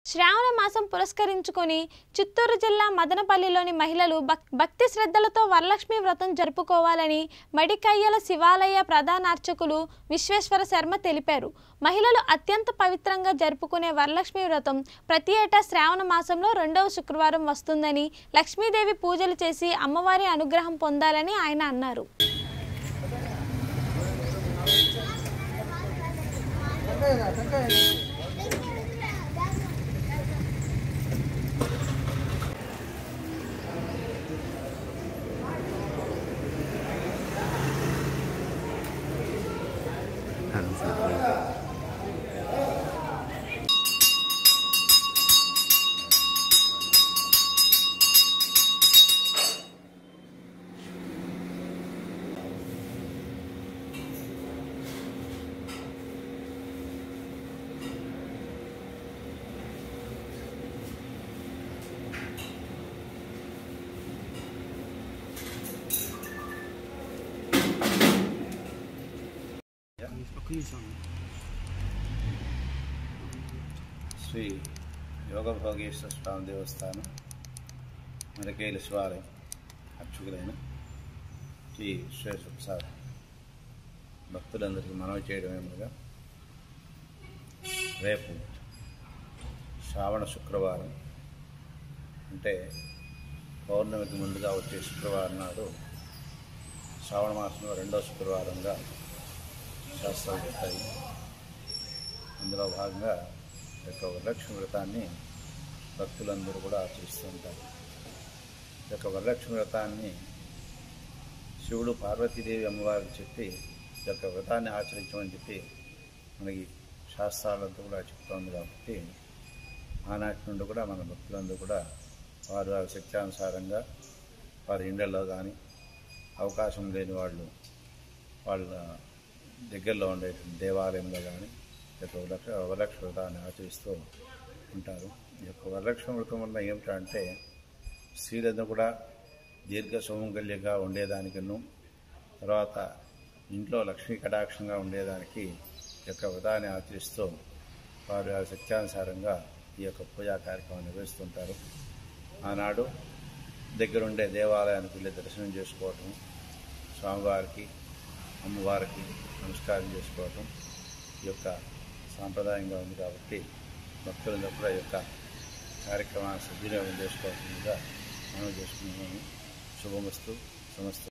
శ్రావణ మాసం పురస్కరించుకొని చిత్తూరు జిల్లా మదనపల్లిలోని మహిళలు భక్- భక్తి శ్రద్ధలతో వరలక్ష్మి వ్రతం జరుపుకోవాలని మడికయ్యల శివాలయ ప్రధానార్చకులు విశ్వేశ్వర శర్మ తెలిపారు మహిళలు అత్యంత పవిత్రంగా జరుపుకునే వరలక్ష్మి వ్రతం ప్రతి ఏటా శ్రావణ మాసంలో రెండవ శుక్రవారం వస్తుందని లక్ష్మీదేవి పూజలు చేసి అమ్మవారి అనుగ్రహం పొందాలని ఆయన అన్నారు శ్రీ యోగ భోగేశ్వర స్వామి దేవస్థానం మరకేలి శివాలయం అర్చకులైన శ్రీ విశ్వేశ్వర ప్రసాద్ భక్తులందరికీ మనవి చేయడం ఏమనగా రేపు శ్రావణ శుక్రవారం అంటే పౌర్ణమికి ముందుగా వచ్చే శుక్రవారం నాడు శ్రావణ మాసంలో రెండో శుక్రవారంగా శాస్త్రాలు చెప్తాయి అందులో భాగంగా ఈ యొక్క వరలక్ష్మి వ్రతాన్ని భక్తులందరూ కూడా ఆచరిస్తూ ఉంటారు ఈ యొక్క వరలక్ష్మి వ్రతాన్ని శివుడు పార్వతీదేవి అమ్మవారికి చెప్పి ఈ యొక్క వ్రతాన్ని ఆచరించమని చెప్పి మనకి శాస్త్రాలంతా కూడా చెప్తోంది కాబట్టి ఆనాటి నుండి కూడా మన భక్తులందరూ కూడా వారి వారి శక్త్యానుసారంగా వారి ఇండ్లలో కానీ అవకాశం లేని వాళ్ళు వాళ్ళ దగ్గరలో ఉండే దేవాలయంలో కానీ ఈ యొక్క వరలక్ష వరలక్ష్మి వ్రతాన్ని ఆచరిస్తూ ఉంటారు ఈ యొక్క వరలక్ష్మి వ్రతం వల్ల ఏమిటంటే స్త్రీలందరూ కూడా దీర్ఘ సౌమంగల్యంగా ఉండేదానికను తర్వాత ఇంట్లో లక్ష్మీ కటాక్షంగా ఉండేదానికి ఈ యొక్క వ్రతాన్ని ఆచరిస్తూ వారి వారి శక్త్యానుసారంగా ఈ యొక్క పూజా కార్యక్రమం నిర్వహిస్తుంటారు ఆనాడు దగ్గరుండే దేవాలయానికి వెళ్ళి దర్శనం చేసుకోవటం స్వామివారికి అమ్మవారికి నమస్కారం చేసుకోవటం ఈ యొక్క సాంప్రదాయంగా ఉంది కాబట్టి భక్తులందరూ కూడా ఈ యొక్క కార్యక్రమాన్ని సద్వినియోగం చేసుకోవాల్సిందిగా మనం చేసుకున్నాము శుభమస్తు సమస్తు